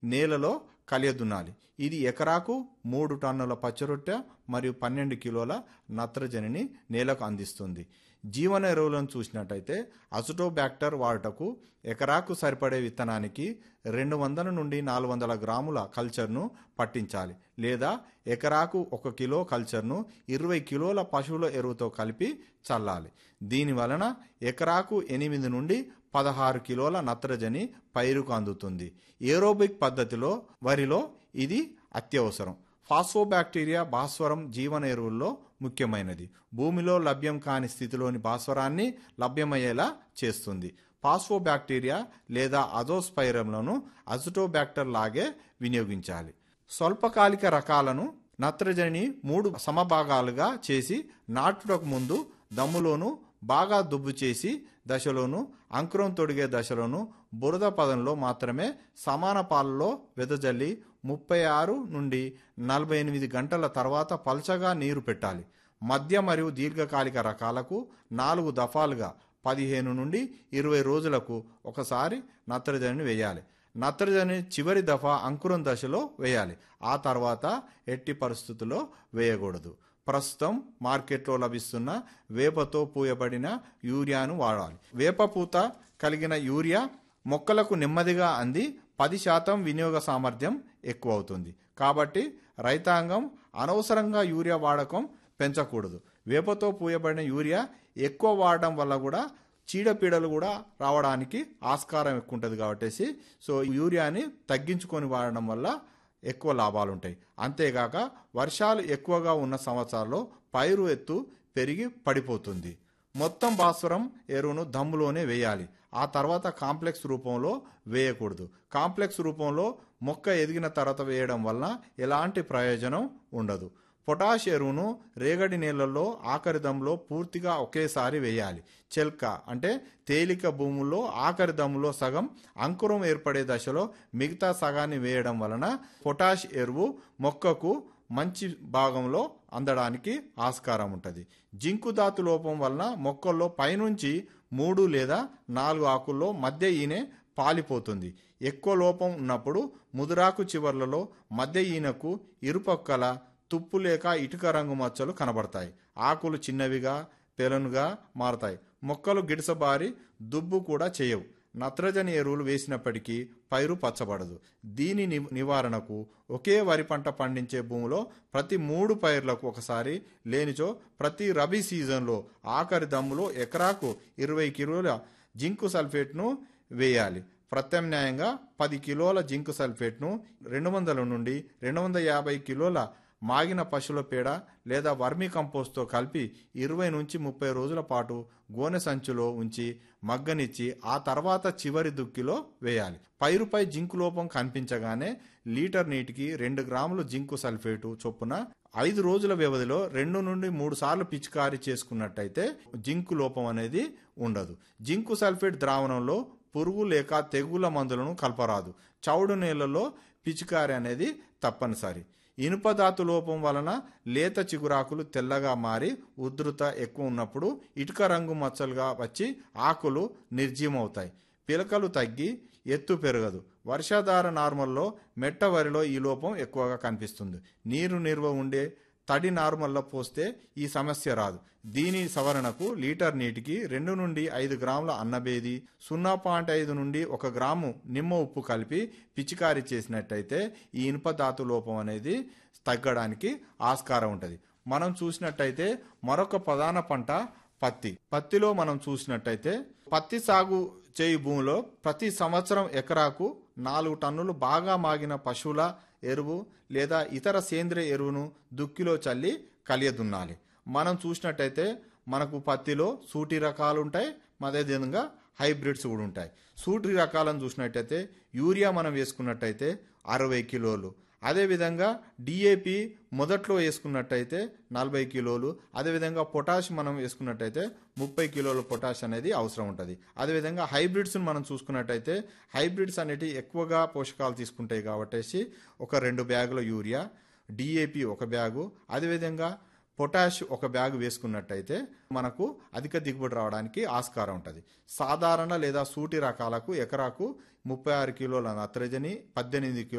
నేలలో కలియదున్నాలి ఇది ఎకరాకు మూడు టన్నుల పచ్చరొట్టె మరియు పన్నెండు కిలోల నత్రజనిని నేలకు అందిస్తుంది జీవన ఎరువులను చూసినట్టయితే అసిటోబ్యాక్టర్ వాడుటకు ఎకరాకు సరిపడే విత్తనానికి రెండు వందల నుండి నాలుగు వందల గ్రాముల కల్చర్ను పట్టించాలి లేదా ఎకరాకు ఒక కిలో కల్చర్ను ఇరవై కిలోల పశువుల ఎరువుతో కలిపి చల్లాలి దీని వలన ఎకరాకు ఎనిమిది నుండి పదహారు కిలోల నత్రజని పైరుకు అందుతుంది ఏరోబిక్ పద్ధతిలో వరిలో ఇది అత్యవసరం ఫాస్ఫోబాక్టీరియా భాస్వరం జీవన ఎరువుల్లో ముఖ్యమైనది భూమిలో లభ్యం కాని స్థితిలోని భాస్వరాన్ని లభ్యమయ్యేలా చేస్తుంది ఫాస్ఫోబాక్టీరియా లేదా అజోస్పైరంలను అజిటోబ్యాక్టర్ లాగే వినియోగించాలి స్వల్పకాలిక రకాలను నత్రజనిని మూడు సమభాగాలుగా చేసి నాటుటకు ముందు దమ్ములోను బాగా దుబ్బు చేసి దశలోను అంకురం తొడిగే దశలోను బురద పదంలో మాత్రమే సమాన పాలలో వెదజల్లి ముప్పై ఆరు నుండి నలభై ఎనిమిది గంటల తర్వాత పల్చగా నీరు పెట్టాలి మధ్య మరియు దీర్ఘకాలిక రకాలకు నాలుగు దఫాలుగా పదిహేను నుండి ఇరవై రోజులకు ఒకసారి నత్రజనిని వేయాలి నత్రజని చివరి దఫా అంకురం దశలో వేయాలి ఆ తర్వాత ఎట్టి పరిస్థితుల్లో వేయకూడదు ప్రస్తుతం మార్కెట్లో లభిస్తున్న వేపతో పూయబడిన యూరియాను వాడాలి వేప పూత కలిగిన యూరియా మొక్కలకు నెమ్మదిగా అంది పది శాతం వినియోగ సామర్థ్యం ఎక్కువ అవుతుంది కాబట్టి రైతాంగం అనవసరంగా యూరియా వాడకం పెంచకూడదు వేపతో పూయబడిన యూరియా ఎక్కువ వాడడం వల్ల కూడా చీడపీడలు కూడా రావడానికి ఆస్కారం ఎక్కువ ఉంటుంది కాబట్టి సో యూరియాని తగ్గించుకొని వాడడం వల్ల ఎక్కువ లాభాలు ఉంటాయి అంతేగాక వర్షాలు ఎక్కువగా ఉన్న సంవత్సరాల్లో పైరు ఎత్తు పెరిగి పడిపోతుంది మొత్తం భాస్వరం ఎరువును దమ్ములోనే వేయాలి ఆ తర్వాత కాంప్లెక్స్ రూపంలో వేయకూడదు కాంప్లెక్స్ రూపంలో మొక్క ఎదిగిన తర్వాత వేయడం వలన ఎలాంటి ప్రయోజనం ఉండదు పొటాష్ ఎరువును రేగడి నీళ్లలో ఆఖరి దమ్ములో పూర్తిగా ఒకేసారి వేయాలి చెల్క అంటే తేలిక భూముల్లో ఆఖరి దమ్ములో సగం అంకురం ఏర్పడే దశలో మిగతా సగాన్ని వేయడం వలన పొటాష్ ఎరువు మొక్కకు మంచి భాగంలో అందడానికి ఆస్కారం ఉంటుంది జింకు ధాతు లోపం వలన మొక్కల్లో పైనుంచి మూడు లేదా నాలుగు ఆకుల్లో మధ్య ఈనె పాలిపోతుంది ఎక్కువ లోపం ఉన్నప్పుడు ముదురాకు చివర్లలో మధ్య ఈనకు ఇరుపక్కల తుప్పు లేక ఇటుక రంగు మచ్చలు కనబడతాయి ఆకులు చిన్నవిగా పెలనుగా మారతాయి మొక్కలు గిడసబారి దుబ్బు కూడా చేయవు నత్రజని ఎరువులు వేసినప్పటికీ పైరు పచ్చబడదు దీని ని- నివారణకు ఒకే వరి పంట పండించే భూమిలో ప్రతి మూడు పైర్లకు ఒకసారి లేనిచో ప్రతి రబీ సీజన్లో ఆఖరి దమ్ములో ఎకరాకు ఇరవై కిలోల జింకు సల్ఫేట్ను వేయాలి ప్రత్యామ్నాయంగా పది కిలోల జింకు సల్ఫేట్ను రెండు వందల నుండి రెండు వందల యాభై కిలోల మాగిన పశువుల పేడ లేదా వర్మీ కంపోస్ట్తో కలిపి ఇరవై నుంచి ముప్పై రోజుల పాటు గోనె సంచులో ఉంచి మగ్గనిచ్చి ఆ తర్వాత చివరి దుక్కిలో వేయాలి పైరుపై జింకు లోపం కనిపించగానే లీటర్ నీటికి రెండు గ్రాములు జింకు సల్ఫేటు చొప్పున ఐదు రోజుల వ్యవధిలో రెండు నుండి మూడు సార్లు పిచికారీ చేసుకున్నట్టయితే జింకు లోపం అనేది ఉండదు జింకు సల్ఫేట్ ద్రావణంలో పురుగు లేక తెగుల మందులను కలపరాదు చౌడు నీళ్లలో పిచికారీ అనేది తప్పనిసరి ఇనుప ధాతు లోపం వలన లేత చిగురాకులు తెల్లగా మారి ఉధృత ఎక్కువ ఉన్నప్పుడు ఇటుక రంగు మచ్చలుగా వచ్చి ఆకులు నిర్జీవమవుతాయి పిలకలు తగ్గి ఎత్తు పెరగదు వర్షాధార నార్మల్లో మెట్ట వరిలో ఈ లోపం ఎక్కువగా కనిపిస్తుంది నీరు నిల్వ ఉండే తడి నార్మల్లో పోస్తే ఈ సమస్య రాదు దీని సవరణకు లీటర్ నీటికి రెండు నుండి ఐదు గ్రాముల అన్నబేది సున్నా పాయింట్ ఐదు నుండి ఒక గ్రాము నిమ్మ ఉప్పు కలిపి పిచికారీ చేసినట్టయితే ఈ ఇనుప ధాతు లోపం అనేది తగ్గడానికి ఆస్కారం ఉంటుంది మనం చూసినట్టయితే మరొక ప్రధాన పంట పత్తి పత్తిలో మనం చూసినట్టయితే పత్తి సాగు చేయు భూమిలో ప్రతి సంవత్సరం ఎకరాకు నాలుగు టన్నులు బాగా మాగిన పశువుల ఎరువు లేదా ఇతర సేంద్రియ ఎరువును దుక్కిలో చల్లి కలియదున్నాలి మనం చూసినట్టయితే మనకు పత్తిలో సూటి రకాలు ఉంటాయి అదేవిధంగా హైబ్రిడ్స్ కూడా ఉంటాయి సూటి రకాలను చూసినట్టయితే యూరియా మనం వేసుకున్నట్టయితే అరవై కిలోలు అదేవిధంగా డిఏపి మొదట్లో వేసుకున్నట్టయితే నలభై కిలోలు అదేవిధంగా పొటాష్ మనం వేసుకున్నట్టయితే ముప్పై కిలోల పొటాష్ అనేది అవసరం ఉంటుంది అదేవిధంగా హైబ్రిడ్స్ మనం చూసుకున్నట్టయితే హైబ్రిడ్స్ అనేటివి ఎక్కువగా పోషకాలు తీసుకుంటాయి కాబట్టి ఒక రెండు బ్యాగుల యూరియా డిఏపి ఒక బ్యాగు అదేవిధంగా పొటాష్ ఒక బ్యాగ్ వేసుకున్నట్టయితే మనకు అధిక దిగుబడి రావడానికి ఆస్కారం ఉంటుంది సాధారణ లేదా సూటి రకాలకు ఎకరాకు ముప్పై ఆరు కిలోల నత్రజని పద్దెనిమిది కిలో